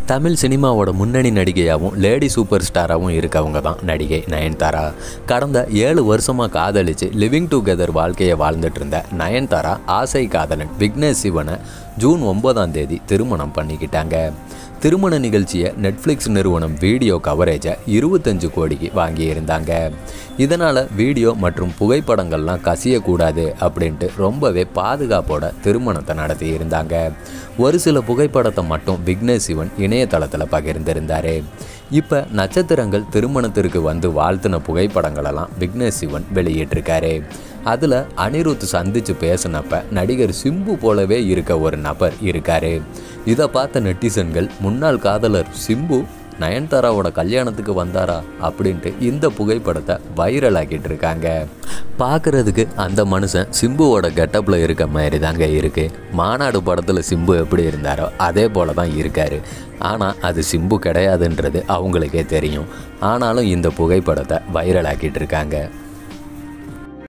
தமிழ் சினிமாவோட முன்னணி நடிகையாகவும் lady super ஸ்டாராகவும் இருக்கவங்க தான் நடிகை நயன்தாரா கடந்த ஏழு வருஷமாக காதலிச்சு லிவிங் டுகெதர் வாழ்க்கையை வாழ்ந்துட்டு இருந்த நயன்தாரா ஆசை காதலன் விக்னேஷ் சிவனை ஜூன் ஒன்பதாம் தேதி திருமணம் பண்ணிக்கிட்டாங்க திருமண நிகழ்ச்சியை நெட்ஃப்ளிக்ஸ் நிறுவனம் வீடியோ கவரேஜை இருபத்தஞ்சு கோடிக்கு வாங்கியிருந்தாங்க இதனால் வீடியோ மற்றும் புகைப்படங்கள்லாம் கசியக்கூடாது அப்படின்ட்டு ரொம்பவே பாதுகாப்போட திருமணத்தை நடத்தி இருந்தாங்க ஒரு சில புகைப்படத்தை மட்டும் விக்னேஷ் சிவன் இணையதளத்தில் பகிர்ந்திருந்தார் இப்போ நட்சத்திரங்கள் திருமணத்திற்கு வந்து வாழ்த்தின புகைப்படங்களெல்லாம் விக்னேஷ் சிவன் வெளியிட்டிருக்காரு அதில் அனிருத் சந்தித்து பேசினப்ப நடிகர் சிம்பு போலவே இருக்க ஒரு நபர் இருக்காரு இதை பார்த்த நெட்டிசன்கள் முன்னாள் காதலர் சிம்பு நயன்தாராவோட கல்யாணத்துக்கு வந்தாரா அப்படின்ட்டு இந்த புகைப்படத்தை வைரல் ஆக்கிட்டு இருக்காங்க பார்க்குறதுக்கு அந்த மனுஷன் சிம்புவோட கெட்டப்பில் இருக்க மாதிரி தாங்க இருக்குது மாநாடு படத்தில் சிம்பு எப்படி இருந்தாரோ அதே போல தான் இருக்காரு ஆனால் அது சிம்பு கிடையாதுன்றது அவங்களுக்கே தெரியும் ஆனாலும் இந்த புகைப்படத்தை வைரல் ஆக்கிட்டு இருக்காங்க